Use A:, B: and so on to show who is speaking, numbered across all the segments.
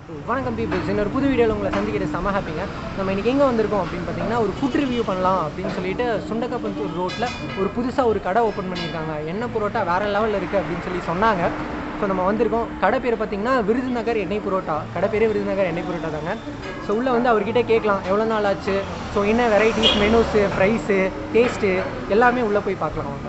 A: வணக்கம் பீப்புள்ஸ் இன்னொரு புது வீடியோவில் உங்களை சந்திக்கிற செம ஹாப்பிங்க நம்ம இன்றைக்கி எங்கே வந்திருக்கோம் அப்படின்னு பார்த்தீங்கன்னா ஒரு ஃபுட் ரிவ்யூ பண்ணலாம் அப்படின்னு சொல்லிட்டு சுண்டக்காப்பந்தூர் ரோட்டில் ஒரு புதுசாக ஒரு கடை ஓப்பன் பண்ணியிருக்காங்க எண்ணெய் புரோட்டா வேறு லெவலில் இருக்குது அப்படின்னு சொல்லி சொன்னாங்க ஸோ நம்ம வந்திருக்கோம் கடை பேர் பார்த்தீங்கன்னா விருதுநகர் எண்ணெய் புரோட்டா கடை பேரே விருதுநகர் எண்ணெய் புரோட்டா தாங்க ஸோ உள்ளே வந்து அவர்கிட்ட கேட்கலாம் எவ்வளோ நாள் ஆச்சு ஸோ என்ன வெரைட்டிஸ் மெனூஸு ப்ரைஸு டேஸ்ட்டு எல்லாமே உள்ளே போய் பார்க்கலாம் வாங்க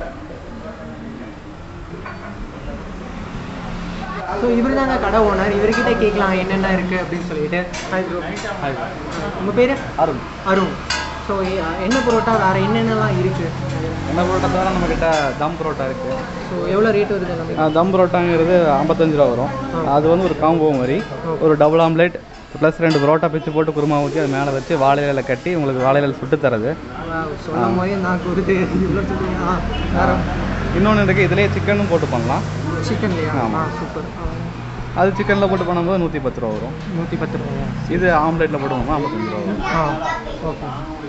A: ஸோ இவர் தாங்க கடை ஓனர் இவர்கிட்ட கேட்கலாம் என்னென்ன இருக்குது அப்படின்னு சொல்லிட்டு ஹாய் ப்ரோ
B: ஹாய்
A: உங்கள் பேர்
B: அருண்
A: அருண் ஸோ என்ன புரோட்டா வேறு என்னென்னலாம் இருக்குது
B: என்ன பரோட்டா தவிர நம்மக்கிட்ட தம் பரோட்டா இருக்குது
A: ஸோ எவ்வளோ ரேட் வருது நம்ம
B: தம் பரோட்டாங்கிறது ஐம்பத்தஞ்சு ரூபா வரும் அது வந்து ஒரு காம்போ மாதிரி ஒரு டபுள் ஆம்லேட் ப்ளஸ் ரெண்டு பரோட்டா பிச்சு போட்டு குருமா ஊற்றி அது மேலே வச்சு வாழையில கட்டி உங்களுக்கு வாழையில சுட்டு தரது
A: சொல்லும் போதே நான் கொடுத்து இவ்வளோ சொல்லுங்க ஆ வேறு
B: இன்னொன்று இருக்குது இதுலேயே சிக்கனும் போட்டு பண்ணலாம்
A: சிக்கன்லையா ஆ
B: ஆமா.
A: சூப்பர்
B: அது சிக்கனில் போட்டு பண்ணும்போது நூற்றி பத்து ரூபா வரும்
A: நூற்றி பத்து ரூபாயா
B: இது ஆம்லேட்டில் போட்டு பண்ணோம்னா ஐம்பத்தஞ்சு ரூபா வரும்
A: ஆ ஓகே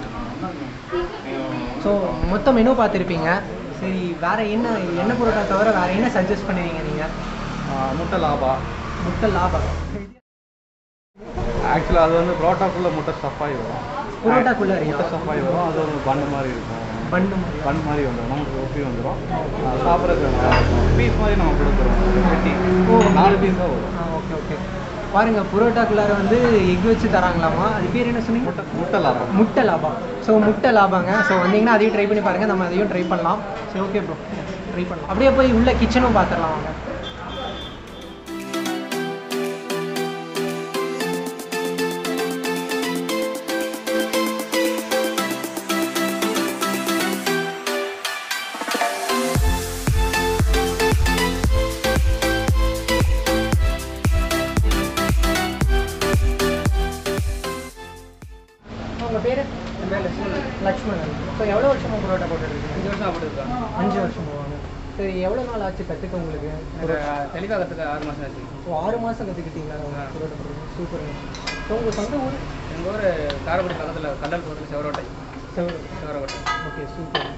A: ஸோ மொத்த மெனு பார்த்துருப்பீங்க சரி வேறு என்ன என்ன புரோட்டா தவிர வேறு என்ன சஜஸ்ட் பண்ணுவீங்க நீங்கள்
B: ஆ, முட்டை லாபா
A: முட்டை லாபம்
B: ஆக்சுவலாக அது வந்து பரோட்டாக்குள்ளே முட்டை ஸ்டஃபாகி வரும்
A: புரோட்டாக்குள்ளே
B: முட்டை ஸ்டஃபாகி வரும் அது ஒரு பண்ணு மாதிரி இருக்கும்
A: பண்ணு மாதிரி
B: பன் மாதிரி வந்துடும் நமக்கு ஒப்பி வந்துடும் சாப்பிட்றதுக்கு பீஸ் மாதிரி நம்ம கொடுக்குறோம் வெட்டி
A: ஓ.
B: நாலு பீஸ் தான் வரும்
A: ஆ ஓகே ஓகே பாருங்க புரோட்டாக்குள்ளார வந்து எக் வச்சு தராங்களாமா அது பேர் என்ன சொன்னீங்க
B: முட்டை முட்டை லாபம்
A: முட்டை லாபம் ஸோ முட்டை லாபங்க ஸோ வந்தீங்கன்னா அதையும் ட்ரை பண்ணி பாருங்க நம்ம அதையும் ட்ரை பண்ணலாம் சரி ஓகே ப்ரோ ட்ரை பண்ணலாம் அப்படியே போய் உள்ள கிச்சனும் பார்த்துடலாம் வாங்க உங்கள் பேர் லக்ஷ்மணன் ஸோ எவ்வளோ வருஷமா புரோட்டா போட்டுருக்கீங்க
B: அஞ்சு வருஷம் சாப்பிட்டுருக்கேன்
A: அஞ்சு வருஷம் போவாங்க சரி எவ்வளோ நாள் ஆச்சு கற்றுக்க உங்களுக்கு
B: தெளிவாக கற்றுக்க ஆறு மாதம் ஆச்சு
A: ஓ ஆறு மாதம் கற்றுக்கிட்டீங்களா உங்க புரோட்டா போடுறது சூப்பருங்க ஸோ உங்கள் சொந்த ஊர்
B: எங்கள் ஊர் காரக்குடி பக்கத்தில் கண்டல் பக்கத்தில் செவரோட்டை
A: செவ-
B: செவரோட்டை
A: ஓகே சூப்பர்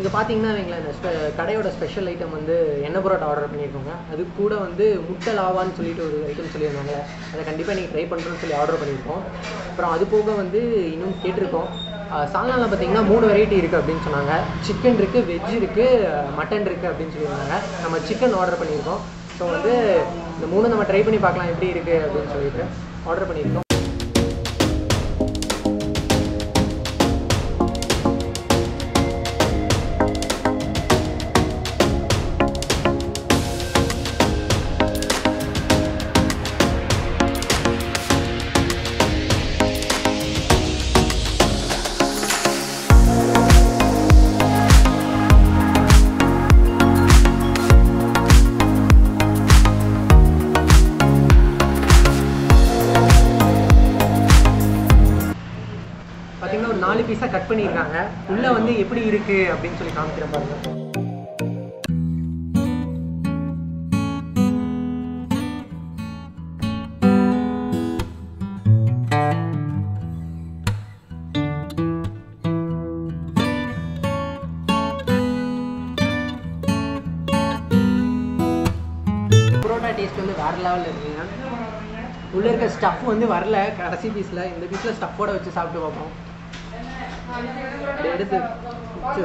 A: பார்த்தீங்கன்னா வைங்களேன் இந்த ஸ்பெ கடையோட ஸ்பெஷல் ஐட்டம் வந்து எண்ணெய் பரோட்டா ஆர்டர் பண்ணியிருக்கோங்க அது கூட வந்து முட்டை லாவான்னு சொல்லிட்டு ஒரு ஐட்டம் சொல்லியிருந்தாங்க அதை கண்டிப்பாக நீங்கள் ட்ரை பண்ணுறோன்னு சொல்லி ஆர்டர் பண்ணியிருக்கோம் அப்புறம் அது போக வந்து இன்னும் கேட்டிருக்கோம் ஆஹ் சால்னால பார்த்தீங்கன்னா மூணு வெரைட்டி இருக்குது அப்படின்னு சொன்னாங்க சிக்கன் இருக்குது வெஜ் இருக்குது மட்டன் இருக்குது அப்படின்னு சொல்லியிருந்தாங்க நம்ம சிக்கன் ஆர்டர் பண்ணியிருக்கோம் ஸோ வந்து இந்த மூணு நம்ம ட்ரை பண்ணி பார்க்கலாம் எப்படி இருக்குது அப்படின்னு சொல்லிட்டு ஆர்டர் பண்ணியிருக்கோம் பார்த்தீங்கன்னா ஒரு நாலு பீஸாக கட் பண்ணியிருக்காங்க உள்ளே வந்து எப்படி இருக்குது அப்படின்னு சொல்லி காமிக்கிற பாருங்க புரோட்டா டேஸ்ட் வந்து வேறு லெவலில் இருக்குங்க உள்ளே இருக்க ஸ்டஃப் வந்து வரல கடைசி பீஸில் இந்த பீஸில் ஸ்டஃப்போட வச்சு சாப்பிட்டு பார்ப்போம் அப்படியே எடுத்து வச்சு.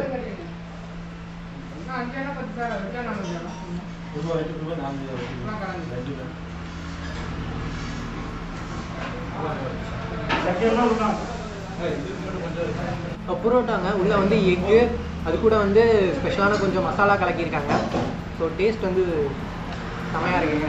A: இப்போ புரோட்டாங்க உள்ளே வந்து எக்கு அது கூட வந்து ஸ்பெஷலான கொஞ்சம் மசாலா கலக்கியிருக்காங்க ஸோ டேஸ்ட் வந்து செமையாக இருக்குங்க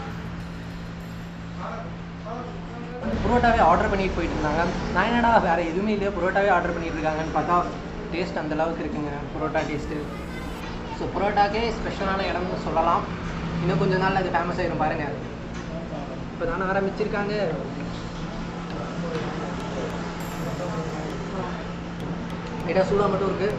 A: புரோட்டாவே ஆர்டர் பண்ணிட்டு போயிட்டு இருந்தாங்க நான் என்னடா வேறு எதுவுமே இல்லையா புரோட்டாவே ஆர்டர் பண்ணிட்டு இருக்காங்கன்னு பார்த்தா டேஸ்ட் அந்த அளவுக்கு இருக்குங்க புரோட்டா டேஸ்ட்டு ஸோ புரோட்டாக்கே ஸ்பெஷலான இடம்னு சொல்லலாம் இன்னும் கொஞ்ச நாள் அது ஃபேமஸ் ஆயிரும் பாருங்க இப்போ தானே ஆரம்பிச்சிருக்காங்க லைட்டாக சூடாக மட்டும் இருக்குது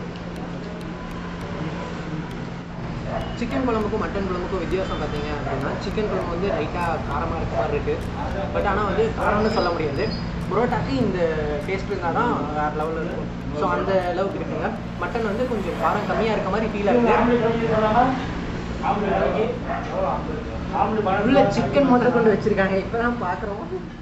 A: சிக்கன் குழம்புக்கும் மட்டன் குழம்புக்கும் வித்தியாசம் பார்த்தீங்க அப்படின்னா சிக்கன் குழம்பு வந்து லைட்டாக காரமாக இருக்க மாதிரி இருக்குது பட் ஆனால் வந்து காரம்னு சொல்ல முடியாது புரோட்டாக்கு இந்த டேஸ்ட் இருந்தால் தான் வேறு லெவலில் இருக்கும் ஸோ அந்த அளவுக்கு இருக்குங்க மட்டன் வந்து கொஞ்சம் காரம் கம்மியாக இருக்க மாதிரி ஃபீல் ஆகுது உள்ள சிக்கன் முதல் கொண்டு வச்சிருக்காங்க இப்போ தான் பார்க்குறோம்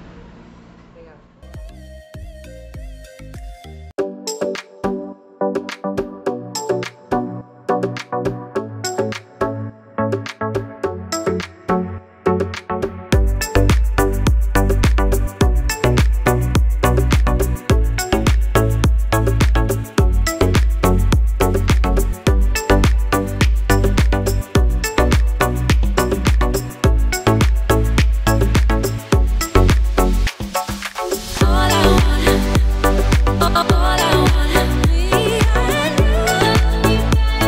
C: All I want, all I want, me and you,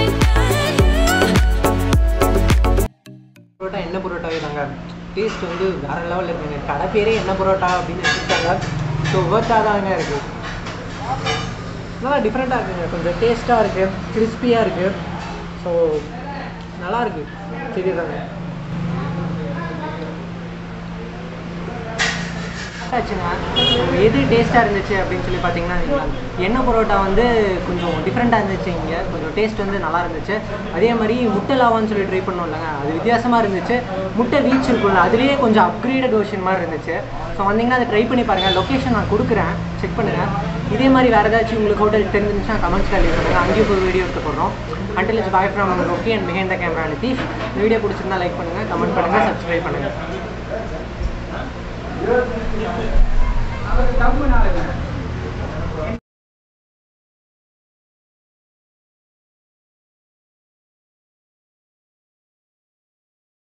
A: parotta என்ன புரோட்டாவே தாங்க டேஸ்ட் வந்து வேற லெவலில் இருக்குங்க கடை பேரே என்ன புரோட்டா அப்படின்னு வச்சுருக்காங்க ஸோ ஒர்த்தாக தாங்க இருக்குது நல்லா டிஃப்ரெண்ட்டாக இருக்குங்க கொஞ்சம் டேஸ்ட்டாக இருக்குது கிறிஸ்பியாக இருக்குது ஸோ நல்லா இருக்கு சரி தாங்க ஆச்சுங்க எது டேஸ்ட்டாக இருந்துச்சு அப்படின்னு சொல்லி பார்த்தீங்கன்னா வைங்களேன், எண்ணெய் பரோட்டா வந்து கொஞ்சம் டிஃப்ரெண்ட்டாக இருந்துச்சு இங்கே கொஞ்சம் டேஸ்ட் வந்து நல்லா இருந்துச்சு அதே மாதிரி முட்டை லாவான்னு சொல்லி ட்ரை பண்ணோம் இல்லைங்க அது வித்தியாசமாக இருந்துச்சு முட்டை வீச் இருக்கும்ல அதுலேயே கொஞ்சம் அப்கிரேடட் வெர்ஷன் மாதிரி இருந்துச்சு ஸோ வந்தீங்கன்னா அதை ட்ரை பண்ணி பாருங்கள் லொக்கேஷன் நான் கொடுக்குறேன் செக் பண்ணுங்கள் இதே மாதிரி வேறு ஏதாச்சும் உங்களுக்கு ஹோட்டல் தெரிஞ்சிருந்துச்சுன்னா கமெண்ட்ஸில் லீவ் பண்ணுங்கள் அங்கேயும் ஒரு வீடியோ எடுத்து போடுறோம் until it's bye from okay and behind the camera Nithish இந்த வீடியோ பிடிச்சிருந்தா லைக் பண்ணுங்கள் கமெண்ட் பண்ணுங்கள் சப்ஸ்கிரைப் பண்ணுங்கள்